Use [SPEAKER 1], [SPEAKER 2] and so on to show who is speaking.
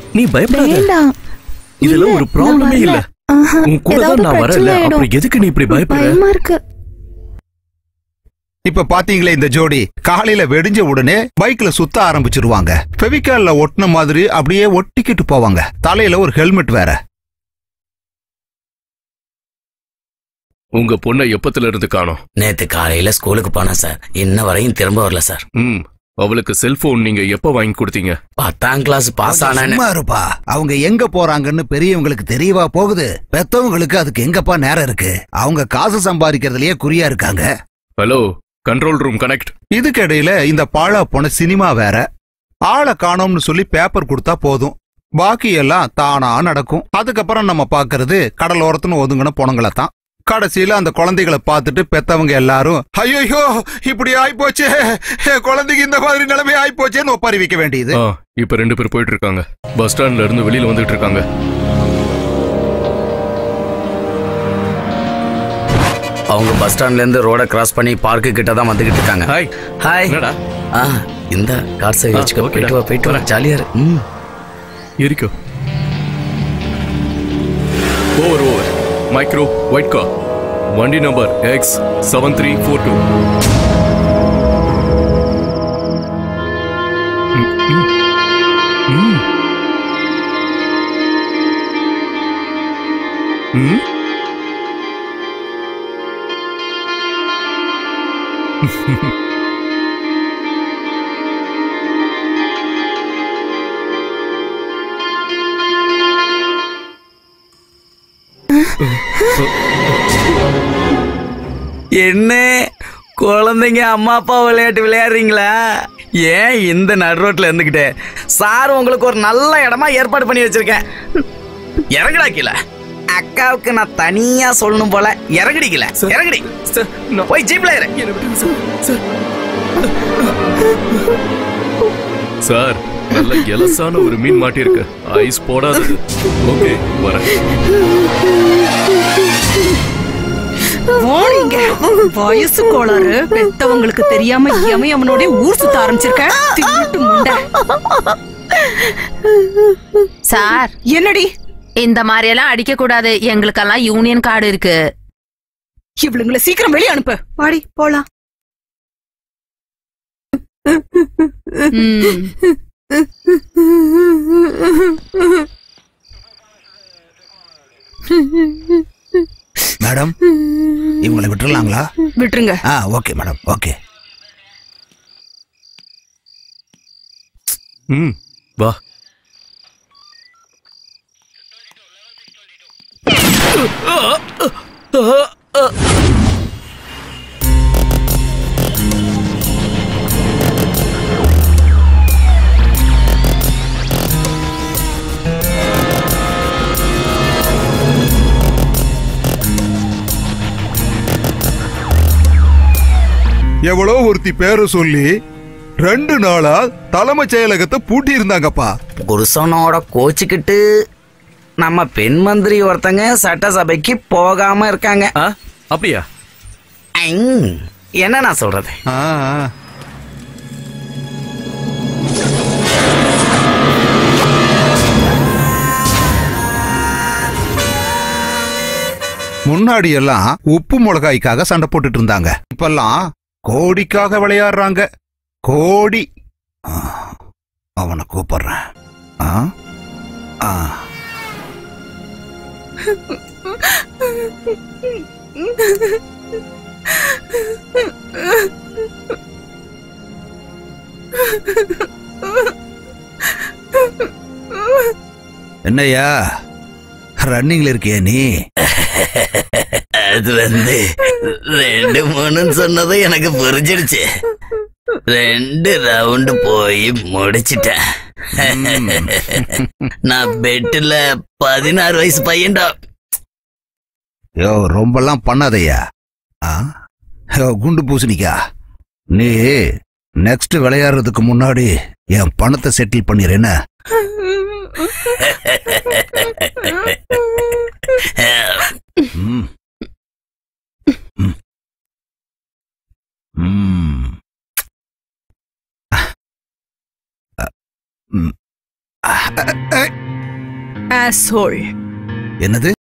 [SPEAKER 1] நீ பயப்படாத
[SPEAKER 2] வேண்டாம்
[SPEAKER 1] இதுல
[SPEAKER 2] இல்ல,
[SPEAKER 1] ஒரு
[SPEAKER 2] நான்
[SPEAKER 1] ப்ராப்ளமே
[SPEAKER 2] வரல.
[SPEAKER 1] இல்ல
[SPEAKER 2] ஆஹா,
[SPEAKER 1] உன் கூட தான்
[SPEAKER 2] ஏதாவது
[SPEAKER 1] நான் வரல
[SPEAKER 2] பிரச்சனை ஆயிடும்.
[SPEAKER 1] அப்புறம் எதுக்கு நீ இப்படி பயப்படுற
[SPEAKER 2] பயமா இருக்கு
[SPEAKER 3] இப்ப பாத்தீங்களே இந்த ஜோடி காலையில வெடிஞ்ச உடனே பைக்ல சுத்த ஆரம்பிச்சிருவாங்க ஃபெவிகால்ல ஒட்டின மாதிரி அப்படியே ஒட்டிக்கிட்டு போவாங்க தலையில ஒரு ஹெல்மெட் வேற
[SPEAKER 1] உங்க பொண்ணை எப்பத்துல இருந்து காணோம்
[SPEAKER 4] நேத்து காலையில ஸ்கூலுக்கு போனேன் சார் இன்ன வரையும் திரும்ப வரல சார்
[SPEAKER 1] ம் அவளுக்கு செல்போன் நீங்க எப்ப வாங்கி கொடுத்தீங்க
[SPEAKER 4] பத்தாம் கிளாஸ் பாஸ் ஆனானு
[SPEAKER 3] சும்மா இருப்பா அவங்க எங்க போறாங்கன்னு பெரியவங்களுக்கு தெரியவா போகுது பெத்தவங்களுக்கு அதுக்கு எங்கப்பா நேரம் இருக்கு அவங்க காசு சம்பாதிக்கிறதுலயே குறியா இருக்காங்க
[SPEAKER 1] ஹலோ கண்ட்ரோல் ரூம் கனெக்ட்
[SPEAKER 3] இதுக்கு இடையில இந்த பாழா போன சினிமா வேற ஆளை காணோம்னு சொல்லி பேப்பர் கொடுத்தா போதும் பாக்கி எல்லாம் தானா நடக்கும் அதுக்கப்புறம் நம்ம பாக்குறது கடலோரத்துன்னு ஒதுங்கின பொணங்களை தான் கடைசியில அந்த குழந்தைகளை பார்த்துட்டு பெத்தவங்க எல்லாரும் ஐயோ இப்படி ஆயிப்போச்சே என் குழந்தைக்கு இந்த மாதிரி நிலைமை ஆயிப்போச்சேன்னு ஒப்பாரி வைக்க வேண்டியது
[SPEAKER 1] ஆ இப்ப ரெண்டு பேர் போயிட்டு இருக்காங்க பஸ் ஸ்டாண்ட்ல இருந்து வெளியில வந்துட்டு இருக்காங்க
[SPEAKER 4] அவங்க பஸ் ஸ்டாண்ட்ல இருந்து ரோட கிராஸ் பண்ணி பார்க்கு கிட்ட தான் வந்துகிட்டு இருக்காங்க
[SPEAKER 1] ஹாய்
[SPEAKER 4] ஹாய்
[SPEAKER 1] என்னடா
[SPEAKER 4] ஆ இந்த கார் சேவை
[SPEAKER 1] ஆ,
[SPEAKER 4] வச்சுக்க
[SPEAKER 1] ஓகேடா.
[SPEAKER 4] போயிட்டு வா போயிட்டு வா ஜாலியா இரு ம்
[SPEAKER 1] இருக்கோ over over micro white car வண்டி number X seven three four two
[SPEAKER 4] என்ன குழந்தைங்க அம்மா அப்பா விளையாட்டு விளையாடுறீங்களா ஏன் இந்த நடு ரோட்ல இருந்துகிட்டு சார் உங்களுக்கு ஒரு நல்ல இடமா ஏற்பாடு பண்ணி வச்சிருக்கேன் இறங்குடா கீழே அக்காவுக்கு நான் தனியா சொல்லணும் போல இறங்குடி கீழே இறங்குடி போய் ஜீப்ல இரு
[SPEAKER 1] சார் நல்ல எலசான ஒரு மீன் மாட்டிருக்கு ஐஸ் போடாதது ஓகே வரேன்
[SPEAKER 5] வாடிங்க வயசு கோளாறு பெத்தவங்களுக்கு தெரியாம எவன் அவனோட ஊர் சுத்த ஆரம்பிச்சிருக்க தின்னுட்டு முண்டை
[SPEAKER 6] சார்
[SPEAKER 5] என்னடி
[SPEAKER 6] இந்த மாதிரி எல்லாம் அடிக்க கூடாது எங்களுக்கெல்லாம் யூனியன் கார்டு இருக்கு
[SPEAKER 5] இவளுங்களை சீக்கிரம் வெளியே அனுப்பு வாடி போலாம்
[SPEAKER 6] ம்.
[SPEAKER 3] மேடம் இவங்களை விட்டுறலாங்களா
[SPEAKER 5] விட்டுருங்க
[SPEAKER 3] ஆ ஓகே மேடம் ஓகே
[SPEAKER 1] ம் வா
[SPEAKER 3] எவ்வளோ ஒருத்தி பேரை சொல்லி ரெண்டு நாளா தலைமைச் செயலகத்தை பூட்டி இருந்தாங்கப்பா
[SPEAKER 4] புருஷனோட கோச்சுக்கிட்டு நம்ம பெண் மந்திரி ஒருத்தங்க சட்டசபைக்கு போகாம இருக்காங்க
[SPEAKER 1] ஆ அப்படியா
[SPEAKER 4] ஐங். என்ன நான் சொல்றது
[SPEAKER 3] ஆ, ஆ. முன்னாடி எல்லாம் உப்பு மிளகாய்க்காக சண்டை போட்டுட்டு இருந்தாங்க இப்பெல்லாம் கோடிக்காக விளையாடுறாங்க கோடி ஆ, அவனை கூப்பிடுறேன் ஆ? ஆ. என்னய்யா ரன்னிங்ல இருக்கியா நீ
[SPEAKER 4] அது வந்து ரெண்டு மூணுன்னு சொன்னது எனக்கு புரிஞ்சிடுச்சு ரெண்டு ரவுண்டு போய் முடிச்சிட்டேன் நான் பெட்டுல பதினாறு வயசு பையன்டா
[SPEAKER 3] யோ ரொம்பலாம் பண்ணாதய்யா ஆ? யோ குண்டு பூசணிக்கா நீ நெக்ஸ்ட் விளையாடுறதுக்கு முன்னாடி என் பணத்தை செட்டில் பண்ணிடுறேன்னு ம். ம். ம். அ, ம். அ, அ, அ,
[SPEAKER 5] asshole
[SPEAKER 3] என்னது